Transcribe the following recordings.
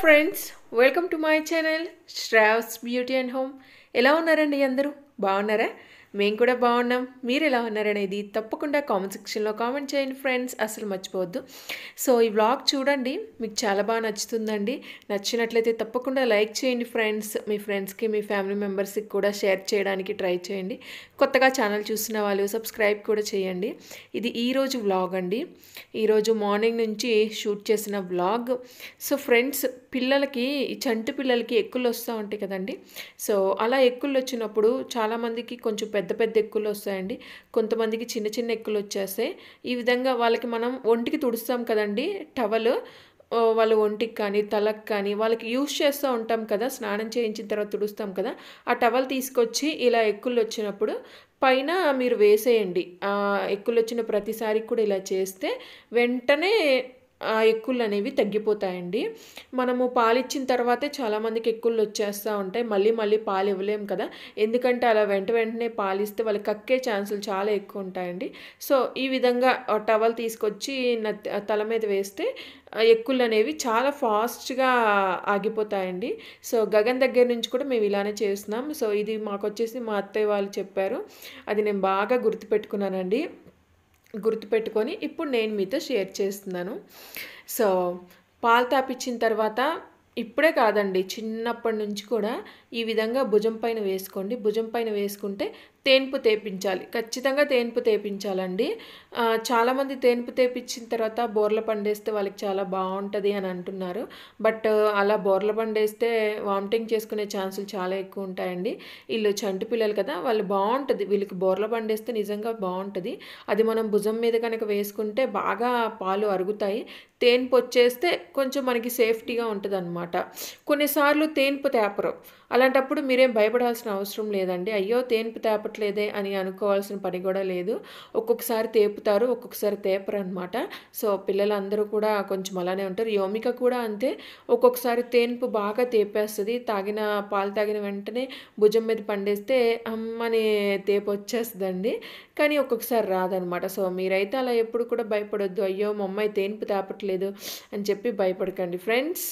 friends welcome to my channel Shravs beauty and home ఎలా ఉన్నారండి అందరూ బాగున్నారా మేము కూడా బాగున్నాం మీరు ఎలా ఉన్నారనేది తప్పకుండా కామెంట్ సెక్షన్లో కామెంట్ చేయండి ఫ్రెండ్స్ అసలు మర్చిపోవద్దు సో ఈ వ్లాగ్ చూడండి మీకు చాలా బాగా నచ్చుతుందండి నచ్చినట్లయితే తప్పకుండా లైక్ చేయండి ఫ్రెండ్స్ మీ ఫ్రెండ్స్కి మీ ఫ్యామిలీ మెంబర్స్కి కూడా షేర్ చేయడానికి ట్రై చేయండి కొత్తగా ఛానల్ చూసిన వాళ్ళు సబ్స్క్రైబ్ కూడా చేయండి ఇది ఈరోజు వ్లాగ్ అండి ఈరోజు మార్నింగ్ నుంచి షూట్ చేసిన వ్లాగ్ సో ఫ్రెండ్స్ పిల్లలకి ఈ చంటి పిల్లలకి ఎక్కులు వస్తూ ఉంటాయి కదండి సో అలా ఎక్కులు వచ్చినప్పుడు చాలామందికి కొంచెం పెద్ద పెద్ద ఎక్కులు వస్తాయండి కొంతమందికి చిన్న చిన్న ఎక్కులు వచ్చేస్తాయి ఈ విధంగా వాళ్ళకి మనం ఒంటికి తుడుస్తాం కదండి టవల్ ఆ, వాళ్ళ ఒంటికి కానీ తలకు కానీ వాళ్ళకి యూస్ చేస్తూ ఉంటాం కదా స్నానం చేయించిన తర్వాత తుడుస్తాం కదా ఆ టవల్ తీసుకొచ్చి ఇలా ఎక్కులు వచ్చినప్పుడు పైన మీరు వేసేయండి ఆ ఎక్కులు వచ్చిన ప్రతిసారి కూడా ఇలా చేస్తే వెంటనే ఆ ఎక్కుళ్ళు అనేవి తగ్గిపోతాయండి మనము పాలు ఇచ్చిన తర్వాతే చాలామందికి ఎక్కుళ్ళు వచ్చేస్తూ ఉంటాయి మళ్ళీ మళ్ళీ పాలు ఇవ్వలేం కదా ఎందుకంటే అలా వెంట వెంటనే పాలు ఇస్తే వాళ్ళకి కక్కే ఛాన్సులు చాలా ఎక్కువ ఉంటాయండి సో ఈ విధంగా ఆ టవల్ తీసుకొచ్చి నత్- తల మీద వేస్తే ఆ ఎక్కుళ్ళు అనేవి చాలా ఫాస్ట్గా ఆగిపోతాయండి సో గగన్ దగ్గర నుంచి కూడా మేము ఇలానే చేస్తున్నాం సో ఇది మాకు వచ్చేసి మా అత్తయ్య వాళ్ళు చెప్పారు అది నేను బాగా గుర్తుపెట్టుకున్నానండి గుర్తుపెట్టుకొని ఇప్పుడు నేను మీతో షేర్ చేస్తున్నాను సో పాలు తాపించిన తర్వాత ఇప్పుడే కాదండి చిన్నప్పటి నుంచి కూడా ఈ విధంగా భుజం పైన వేసుకోండి భుజం పైన వేసుకుంటే తేన్పు తేపించాలి ఖచ్చితంగా తేన్పు తేపించాలండి ఆ, చాలామంది తేన్పు తేపించిన తర్వాత బోర్ల పండేస్తే వాళ్ళకి చాలా బాగుంటుంది అని అంటున్నారు బట్ అలా బోర్ల పండేస్తే వామిటింగ్ చేసుకునే ఛాన్సులు చాలా ఎక్కువ ఉంటాయండి వీళ్ళు చంటి పిల్లలు కదా వాళ్ళు బాగుంటుంది వీళ్ళకి బోర్ల పండేస్తే నిజంగా బాగుంటుంది అది మనం భుజం మీద కనుక వేసుకుంటే బాగా పాలు అరుగుతాయి తేన్పు వచ్చేస్తే కొంచెం మనకి సేఫ్టీగా ఉంటుంది అనమాట కొన్నిసార్లు తేన్పు తేపరు అలాంటప్పుడు మీరేం భయపడాల్సిన అవసరం లేదండి అయ్యో తేన్పు తేపట్లేదే అని అనుకోవాల్సిన పని కూడా లేదు ఒక్కొక్కసారి తేపుతారు ఒక్కొక్కసారి తేపరు అనమాట సో పిల్లలందరూ కూడా కొంచెం అలానే ఉంటారు యోమిక కూడా అంతే ఒక్కొక్కసారి తేన్పు బాగా తేపేస్తుంది తాగిన పాలు తాగిన వెంటనే భుజం మీద పండేస్తే అమ్మని తేపు వచ్చేస్తుందండి కానీ ఒక్కొక్కసారి రాదనమాట సో మీరైతే అలా ఎప్పుడు కూడా భయపడొద్దు అయ్యో మా అమ్మాయి తేన్పు తాపట్లేదు అని చెప్పి భయపడకండి ఫ్రెండ్స్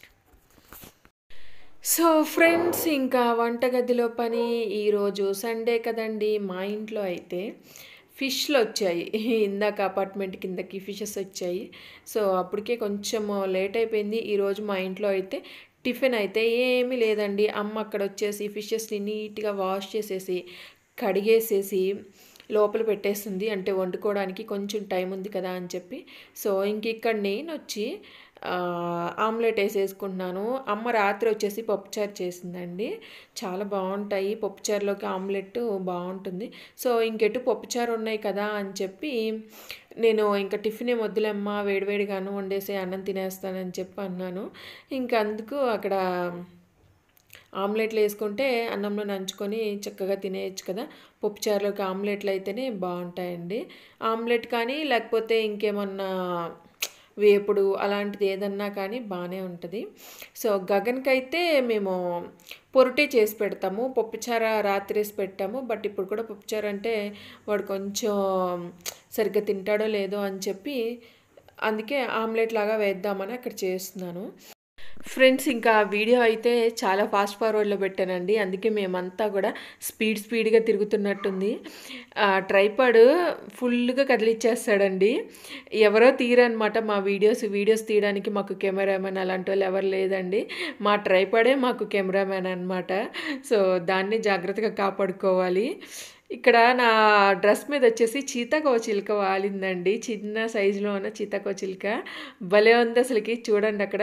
సో ఫ్రెండ్స్ ఇంకా వంటగదిలో పని ఈరోజు సండే కదండి మా ఇంట్లో అయితే ఫిష్లు వచ్చాయి ఇందాక అపార్ట్మెంట్ కిందకి ఫిషెస్ వచ్చాయి సో అప్పటికే కొంచెం లేట్ అయిపోయింది ఈరోజు మా ఇంట్లో అయితే టిఫిన్ అయితే ఏమీ లేదండి అమ్మ అక్కడ వచ్చేసి ఫిషెస్ని నీట్గా వాష్ చేసేసి కడిగేసేసి లోపల పెట్టేస్తుంది అంటే వండుకోవడానికి కొంచెం టైం ఉంది కదా అని చెప్పి సో ఇంక ఇక్కడ నేను వచ్చి ఆ, ఆమ్లెట్ వేసేసుకుంటున్నాను అమ్మ రాత్రి వచ్చేసి పప్పుచారు చేసిందండి చాలా బాగుంటాయి పప్పుచారులోకి ఆమ్లెట్ బాగుంటుంది సో ఇంకెటు పప్పుచారు ఉన్నాయి కదా అని చెప్పి నేను ఇంకా టిఫిన్ ఏం వద్దులేమ్మా వేడివేడిగాను వండేసి అన్నం తినేస్తానని చెప్పి అన్నాను ఇంకా అందుకు అక్కడ ఆమ్లెట్లు వేసుకుంటే అన్నంలో నంచుకొని చక్కగా తినేయచ్చు కదా పప్పుచారులోకి ఆమ్లెట్లు అయితేనే బాగుంటాయండి ఆమ్లెట్ కానీ లేకపోతే ఇంకేమన్నా వేపుడు అలాంటిది ఏదన్నా కానీ బాగానే ఉంటుంది సో గగన్కి అయితే మేము పొరుటే చేసి పెడతాము పప్పుచార రాత్రి వేసి పెట్టాము బట్ ఇప్పుడు కూడా పప్పుచార అంటే వాడు కొంచెం సరిగ్గా తింటాడో లేదో అని చెప్పి అందుకే ఆమ్లెట్ లాగా వేద్దామని అక్కడ చేస్తున్నాను ఫ్రెండ్స్ ఇంకా వీడియో అయితే చాలా ఫాస్ట్ ఫార్వర్డ్లో పెట్టానండి అందుకే మేమంతా కూడా స్పీడ్ స్పీడ్గా తిరుగుతున్నట్టుంది ట్రైపాడ్ ఫుల్గా కదిలిచ్చేస్తాడండి ఎవరో తీరనమాట మా వీడియోస్ వీడియోస్ తీయడానికి మాకు కెమెరామెన్ అలాంటి వాళ్ళు ఎవరు లేదండి మా ట్రైపాడే మాకు కెమెరామెన్ అనమాట సో దాన్ని జాగ్రత్తగా కాపాడుకోవాలి ఇక్కడ నా డ్రెస్ మీద వచ్చేసి చీతకో చిలుక వాలిందండి చిన్న సైజులో ఉన్న చీతకో చిలుక భలే ఉంది అసలుకి చూడండి అక్కడ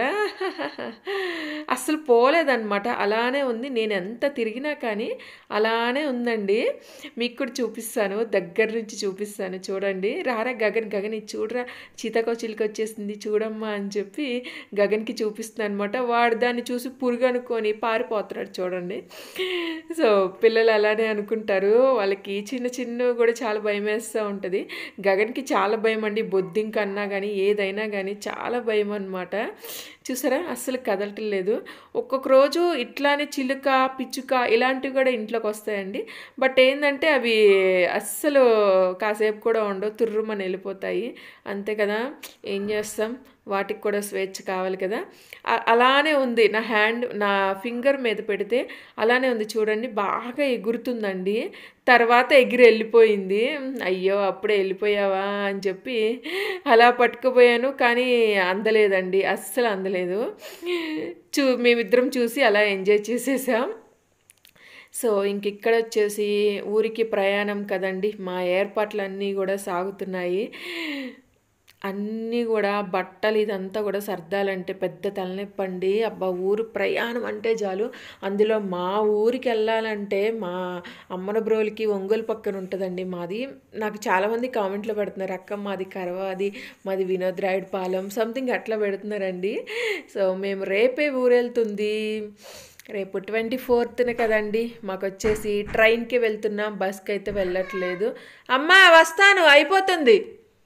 అస్సలు పోలేదన్నమాట అలానే ఉంది నేను ఎంత తిరిగినా కానీ అలానే ఉందండి మీకు కూడా చూపిస్తాను దగ్గర నుంచి చూపిస్తాను చూడండి రారా గగన్ గగన్ ఇది చూడరా చీతకో చిలుక వచ్చేసింది చూడమ్మా అని చెప్పి గగన్కి చూపిస్తున్నాను అనమాట వాడు దాన్ని చూసి పురుగు అనుకొని పారిపోతున్నాడు చూడండి సో పిల్లలు అలానే అనుకుంటారు వాళ్ళకి చిన్న చిన్న కూడా చాలా భయం వేస్తూ ఉంటుంది గగన్కి చాలా భయం అండి బొద్దింక అన్నా కానీ ఏదైనా కానీ చాలా భయం అనమాట చూసారా అస్సలు కదలటం లేదు ఒక్కొక్క రోజు ఇట్లానే చిలుక పిచ్చుక ఇలాంటివి కూడా ఇంట్లోకి వస్తాయండి బట్ ఏంటంటే అవి అస్సలు కాసేపు కూడా ఉండవు తుర్రుమని వెళ్ళిపోతాయి అంతే కదా ఏం చేస్తాం వాటికి కూడా స్వేచ్ఛ కావాలి కదా అ- అలానే ఉంది నా హ్యాండ్ నా ఫింగర్ మీద పెడితే అలానే ఉంది చూడండి బాగా ఎగురుతుందండి తర్వాత ఎగిరి వెళ్ళిపోయింది అయ్యో అప్పుడే వెళ్ళిపోయావా అని చెప్పి అలా పట్టుకుపోయాను కానీ అందలేదండి అస్సలు అందలేదు చూ మేమిద్దరం చూసి అలా ఎంజాయ్ చేసేసాం సో ఇంక ఇక్కడ వచ్చేసి ఊరికి ప్రయాణం కదండి మా ఏర్పాట్లన్నీ కూడా సాగుతున్నాయి అన్నీ కూడా బట్టలు ఇదంతా కూడా సర్దాలంటే పెద్ద తలనొప్పి అండి అబ్బా ఊరు ప్రయాణం అంటే చాలు అందులో మా ఊరికి వెళ్ళాలంటే మా అమ్మన బ్రోలికి ఒంగోలు పక్కన ఉంటుందండి మాది నాకు చాలామంది కామెంట్లో పెడుతున్నారు అక్క మాది కరవాది మాది వినోద్ రాయుడు పాలెం సంథింగ్ అట్లా పెడుతున్నారండి సో మేము రేపే ఊరెళ్తుంది రేపు ట్వంటీ ఫోర్త్న కదండి మాకు వచ్చేసి ట్రైన్కి వెళ్తున్నాం బస్కి అయితే వెళ్ళట్లేదు అమ్మా వస్తాను అయిపోతుంది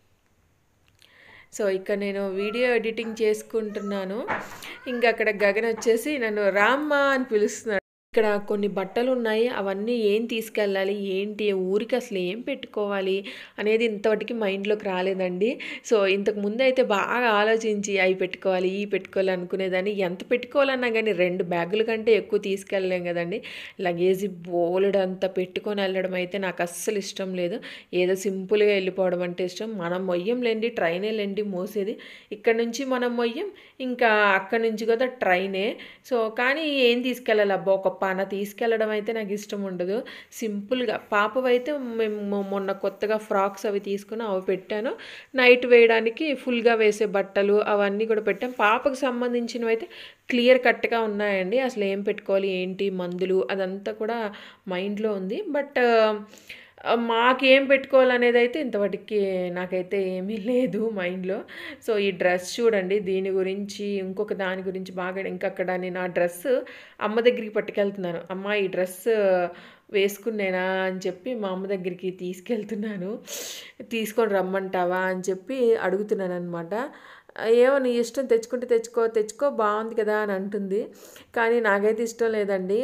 సో ఇక్కడ నేను వీడియో ఎడిటింగ్ చేసుకుంటున్నాను ఇంకా అక్కడ గగన్ వచ్చేసి నన్ను రామ్మా అని పిలుస్తున్నాడు ఇక్కడ కొన్ని బట్టలు ఉన్నాయి అవన్నీ ఏం తీసుకెళ్ళాలి ఏంటి ఊరికి అసలు ఏం పెట్టుకోవాలి అనేది ఇంతవరకు మైండ్లోకి రాలేదండి సో ఇంతకు ముందు అయితే బాగా ఆలోచించి అవి పెట్టుకోవాలి ఈ పెట్టుకోవాలి అనుకునేదాన్ని ఎంత పెట్టుకోవాలన్నా కానీ రెండు బ్యాగుల కంటే ఎక్కువ తీసుకెళ్ళలేం కదండి లగేజ్ బోలెడు అంత పెట్టుకొని వెళ్ళడం అయితే నాకు అస్సలు ఇష్టం లేదు ఏదో సింపుల్గా వెళ్ళిపోవడం అంటే ఇష్టం మనం మొయ్యంలేండి ట్రైనే లేండి మోసేది ఇక్కడ నుంచి మనం మొయ్యం ఇంకా అక్కడి నుంచి కదా ట్రైనే సో కానీ ఏం తీసుకెళ్ళాలి అబ్బా ఒక పాన తీసుకెళ్ళడం అయితే నాకు ఇష్టం ఉండదు సింపుల్గా పాపవైతే మేము మొన్న కొత్తగా ఫ్రాక్స్ అవి తీసుకుని అవి పెట్టాను నైట్ వేయడానికి ఫుల్గా వేసే బట్టలు అవన్నీ కూడా పెట్టాం పాపకు సంబంధించినవి అయితే క్లియర్ కట్గా ఉన్నాయండి అసలు ఏం పెట్టుకోవాలి ఏంటి మందులు అదంతా కూడా మైండ్లో ఉంది బట్ ఆ, మాకేం పెట్టుకోవాలనేది అయితే ఇంతవరకు నాకైతే ఏమీ లేదు మైండ్లో సో ఈ డ్రెస్ చూడండి దీని గురించి ఇంకొక దాని గురించి బాగా ఇంకా అక్కడ నేను ఆ డ్రెస్ అమ్మ దగ్గరికి పట్టుకెళ్తున్నాను అమ్మ ఈ డ్రెస్ వేసుకునేనా అని చెప్పి మా అమ్మ దగ్గరికి తీసుకెళ్తున్నాను తీసుకొని రమ్మంటావా అని చెప్పి అడుగుతున్నాను అనమాట ఏమో నీ ఇష్టం తెచ్చుకుంటే తెచ్చుకో తెచ్చుకో బాగుంది కదా అని అంటుంది కానీ నాకైతే ఇష్టం లేదండి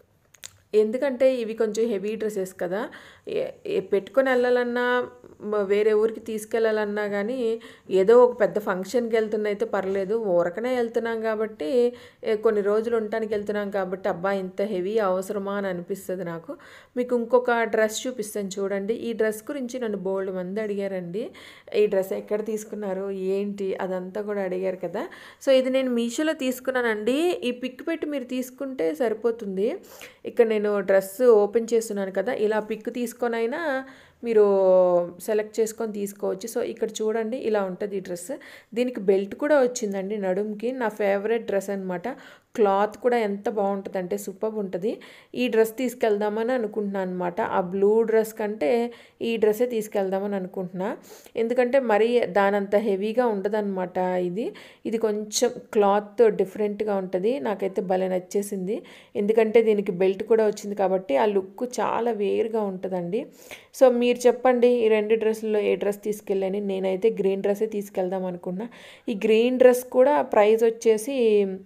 ఎందుకంటే ఇవి కొంచెం హెవీ డ్రెస్సెస్ కదా ఏ- ఏ పెట్టుకొని వెళ్ళాలన్నా మ- వేరే ఊరికి తీసుకెళ్ళాలన్నా కానీ ఏదో ఒక పెద్ద ఫంక్షన్కి వెళ్తున్న అయితే పర్లేదు ఊరకనే వెళ్తున్నాం కాబట్టి ఏ, కొన్ని రోజులు ఉండటానికి వెళ్తున్నాం కాబట్టి అబ్బా ఇంత హెవీ అవసరమా అని అనిపిస్తుంది నాకు మీకు ఇంకొక డ్రెస్ చూపిస్తాను చూడండి ఈ డ్రెస్ గురించి నన్ను బోల్డ్ మంది అడిగారండి ఈ డ్రెస్ ఎక్కడ తీసుకున్నారు ఏంటి అదంతా కూడా అడిగారు కదా సో ఇది నేను మీషోలో తీసుకున్నానండి ఈ పిక్ పెట్టి మీరు తీసుకుంటే సరిపోతుంది ఇక్కడ నేను డ్రెస్ ఓపెన్ చేస్తున్నాను కదా ఇలా పిక్ తీసుకొని అయినా మీరు సెలెక్ట్ చేసుకొని తీసుకోవచ్చు సో ఇక్కడ చూడండి ఇలా ఉంటుంది ఈ డ్రెస్ దీనికి బెల్ట్ కూడా వచ్చిందండి నడుముకి నా ఫేవరెట్ డ్రెస్ అనమాట క్లాత్ కూడా ఎంత బాగుంటుంది అంటే సూపర్ ఉంటుంది ఈ డ్రెస్ తీసుకెళ్దామని అనుకుంటున్నాను అనమాట ఆ బ్లూ డ్రెస్ కంటే ఈ డ్రెస్సే తీసుకెళ్దామని అనుకుంటున్నా ఎందుకంటే మరీ దానంత హెవీగా ఉండదన్నమాట ఇది ఇది కొంచెం క్లాత్ డిఫరెంట్గా ఉంటుంది నాకైతే భలే నచ్చేసింది ఎందుకంటే దీనికి బెల్ట్ కూడా వచ్చింది కాబట్టి ఆ లుక్ చాలా వేరుగా ఉంటుందండి సో మీరు చెప్పండి ఈ రెండు డ్రెస్సుల్లో ఏ డ్రెస్ తీసుకెళ్ళని నేనైతే గ్రీన్ డ్రెస్సే తీసుకెళ్దాం అనుకున్నా ఈ గ్రీన్ డ్రెస్ కూడా ప్రైస్ వచ్చేసి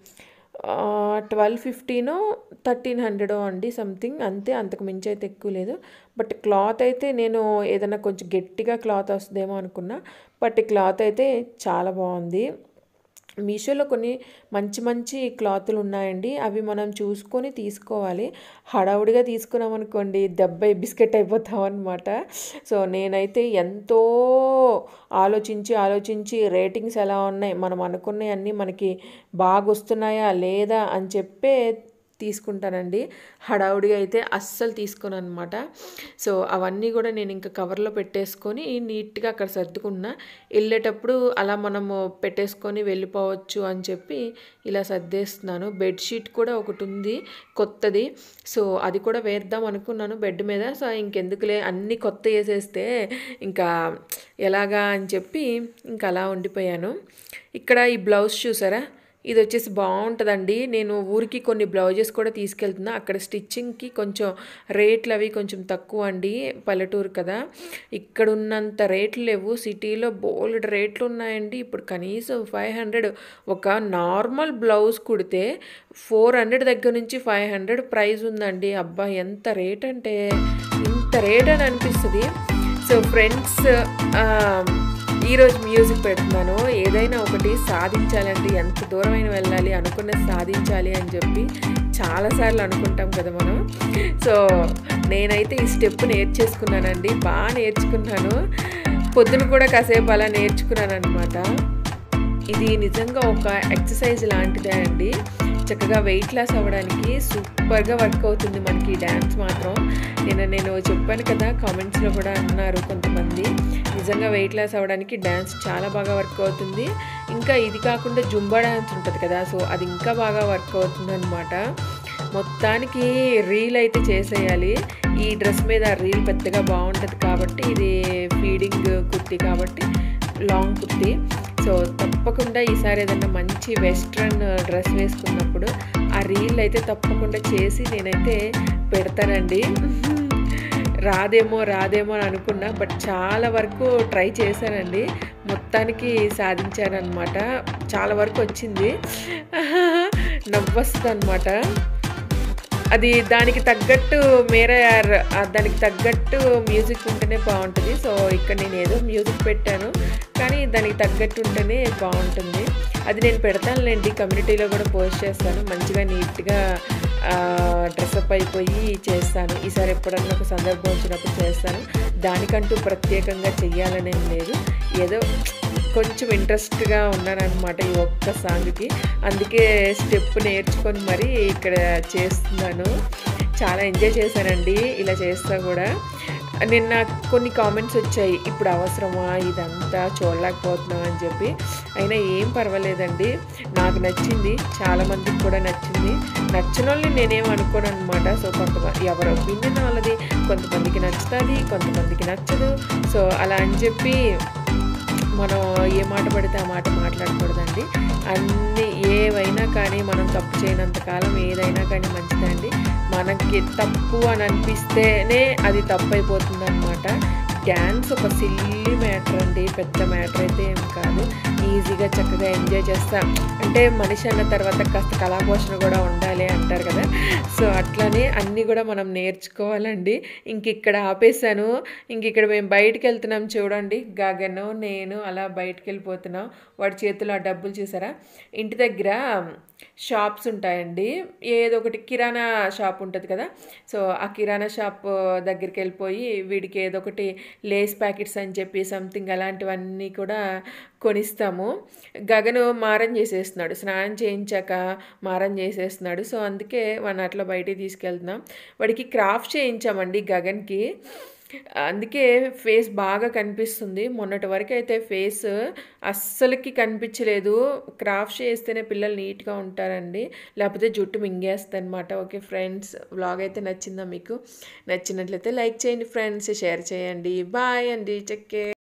ట్వెల్వ్ ఫిఫ్టీనో థర్టీన్ హండ్రెడో అండి సంథింగ్ అంతే అంతకు మించి అయితే ఎక్కువ లేదు బట్ క్లాత్ అయితే నేను ఏదైనా కొంచెం గట్టిగా క్లాత్ వస్తుందేమో అనుకున్నా బట్ ఈ క్లాత్ అయితే చాలా బాగుంది మీషోలో కొన్ని మంచి మంచి క్లాతులు ఉన్నాయండి అవి మనం చూసుకొని తీసుకోవాలి హడావుడిగా తీసుకున్నాం అనుకోండి దెబ్బ బిస్కెట్ అయిపోతాం అనమాట సో నేనైతే ఎంతో ఆలోచించి ఆలోచించి రేటింగ్స్ ఎలా ఉన్నాయి మనం అనుకున్నవి అన్నీ మనకి బాగా వస్తున్నాయా లేదా అని చెప్పే తీసుకుంటానండి హడావుడిగా అయితే అస్సలు తీసుకోను అనమాట సో అవన్నీ కూడా నేను ఇంకా కవర్లో పెట్టేసుకొని నీట్గా అక్కడ సర్దుకున్నా వెళ్ళేటప్పుడు అలా మనము పెట్టేసుకొని వెళ్ళిపోవచ్చు అని చెప్పి ఇలా సర్దేస్తున్నాను బెడ్షీట్ కూడా ఒకటి ఉంది కొత్తది సో అది కూడా వేద్దాం అనుకున్నాను బెడ్ మీద సో ఇంకెందుకులే అన్నీ కొత్త వేసేస్తే ఇంకా ఎలాగా అని చెప్పి ఇంకా అలా ఉండిపోయాను ఇక్కడ ఈ బ్లౌజ్ చూసారా ఇది వచ్చేసి బాగుంటుందండి నేను ఊరికి కొన్ని బ్లౌజెస్ కూడా తీసుకెళ్తున్నా అక్కడ స్టిచ్చింగ్కి కొంచెం రేట్లు అవి కొంచెం తక్కువ అండి పల్లెటూరు కదా ఇక్కడ ఉన్నంత రేట్లు లేవు సిటీలో బోల్డ్ రేట్లు ఉన్నాయండి ఇప్పుడు కనీసం ఫైవ్ హండ్రెడ్ ఒక నార్మల్ బ్లౌజ్ కుడితే ఫోర్ హండ్రెడ్ దగ్గర నుంచి ఫైవ్ హండ్రెడ్ ప్రైస్ ఉందండి అబ్బా ఎంత రేట్ అంటే ఇంత రేట్ అని అనిపిస్తుంది సో ఫ్రెండ్స్ ఈరోజు మ్యూజిక్ పెడుతున్నాను ఏదైనా ఒకటి సాధించాలంటే ఎంత దూరమైన వెళ్ళాలి అనుకున్నది సాధించాలి అని చెప్పి చాలాసార్లు అనుకుంటాం కదా మనం సో నేనైతే ఈ స్టెప్ నేర్చేసుకున్నానండి బాగా నేర్చుకున్నాను పొద్దున కూడా కాసేపు అలా నేర్చుకున్నాను అనమాట ఇది నిజంగా ఒక ఎక్సర్సైజ్ లాంటిదే అండి చక్కగా వెయిట్ లాస్ అవ్వడానికి సూపర్గా వర్క్ అవుతుంది మనకి డ్యాన్స్ మాత్రం నేను నేను చెప్పాను కదా కామెంట్స్లో కూడా అన్నారు కొంతమంది నిజంగా వెయిట్ లాస్ అవ్వడానికి డ్యాన్స్ చాలా బాగా వర్క్ అవుతుంది ఇంకా ఇది కాకుండా జుంబా డ్యాన్స్ ఉంటుంది కదా సో అది ఇంకా బాగా వర్క్ అవుతుంది అనమాట మొత్తానికి రీల్ అయితే చేసేయాలి ఈ డ్రెస్ మీద రీల్ పెద్దగా బాగుంటుంది కాబట్టి ఇది ఫీడింగ్ కుర్తి కాబట్టి లాంగ్ కుర్తి సో తప్పకుండా ఈసారి ఏదన్నా మంచి వెస్ట్రన్ డ్రెస్ వేసుకున్నప్పుడు ఆ రీల్ అయితే తప్పకుండా చేసి నేనైతే పెడతానండి రాదేమో రాదేమో అని అనుకున్నా బట్ చాలా వరకు ట్రై చేశానండి మొత్తానికి సాధించానమాట చాలా వరకు వచ్చింది నవ్వస్తుంది అనమాట అది దానికి తగ్గట్టు మేర దానికి తగ్గట్టు మ్యూజిక్ ఉంటేనే బాగుంటుంది సో ఇక్కడ నేను ఏదో మ్యూజిక్ పెట్టాను కానీ దానికి తగ్గట్టు ఉంటేనే బాగుంటుంది అది నేను పెడతానులేండి కమ్యూనిటీలో కూడా పోస్ట్ చేస్తాను మంచిగా నీట్గా డ్రెస్అప్ అయిపోయి చేస్తాను ఈసారి ఎప్పుడన్నా ఒక సందర్భం వచ్చినప్పుడు చేస్తాను దానికంటూ ప్రత్యేకంగా చెయ్యాలనేం లేదు ఏదో కొంచెం ఇంట్రెస్ట్గా ఉన్నానమాట ఈ ఒక్క సాంగ్కి అందుకే స్టెప్ నేర్చుకొని మరీ ఇక్కడ చేస్తున్నాను చాలా ఎంజాయ్ చేశానండి ఇలా చేస్తా కూడా నిన్న కొన్ని కామెంట్స్ వచ్చాయి ఇప్పుడు అవసరమా ఇదంతా చూడలేకపోతున్నాం అని చెప్పి అయినా ఏం పర్వాలేదండి నాకు నచ్చింది చాలామందికి కూడా నచ్చింది నచ్చిన వాళ్ళని నేనేం అనుకోను అనమాట సో కొంతమంది ఎవరి ఒపీనియన్ వాళ్ళది కొంతమందికి నచ్చుతుంది కొంతమందికి నచ్చదు సో అలా అని చెప్పి మనం ఏ మాట పడితే ఆ మాట మాట్లాడకూడదండి అన్ని ఏవైనా కానీ మనం తప్పు చేయనంత కాలం ఏదైనా కానీ మంచిదండి మనకి తప్పు అని అనిపిస్తేనే అది తప్పు అయిపోతుంది అనమాట డ్యాన్స్ ఒక సిల్లీ మ్యాటర్ అండి పెద్ద మ్యాటర్ అయితే ఏం కాదు ఈజీగా చక్కగా ఎంజాయ్ చేస్తా అంటే మనిషి అన్న తర్వాత కాస్త కళాపోషణ కూడా ఉండాలి అంటారు కదా సో అట్లానే అన్నీ కూడా మనం నేర్చుకోవాలండి ఇంక ఇక్కడ ఆపేసాను ఇంక ఇక్కడ మేము బయటికి వెళ్తున్నాం చూడండి గగను నేను అలా బయటికి వెళ్ళిపోతున్నాం వాడి చేతిలో ఆ డబ్బులు చూసారా ఇంటి దగ్గర షాప్స్ ఉంటాయండి ఏదో ఒకటి కిరాణా షాప్ ఉంటుంది కదా సో ఆ కిరాణా షాప్ దగ్గరికి వెళ్ళిపోయి వీడికి ఏదో ఒకటి లేస్ ప్యాకెట్స్ అని చెప్పి సంథింగ్ అలాంటివన్నీ కూడా కొనిస్తాము గగను మారం చేసేస్తున్నాడు స్నానం చేయించాక మారం చేసేస్తున్నాడు సో అందుకే వాడిని అట్లా బయటికి తీసుకెళ్తున్నాం వాడికి క్రాఫ్ట్ చేయించామండి గగన్కి అందుకే ఫేస్ బాగా కనిపిస్తుంది మొన్నటి వరకు అయితే ఫేస్ అస్సలకి కనిపించలేదు క్రాఫ్ట్ చేస్తేనే పిల్లలు నీట్గా ఉంటారండి లేకపోతే జుట్టు మింగేస్తుంది అనమాట ఓకే ఫ్రెండ్స్ వ్లాగ్ అయితే నచ్చిందా మీకు నచ్చినట్లయితే లైక్ చేయండి ఫ్రెండ్స్ షేర్ చేయండి బాయ్ అండి చెక్కే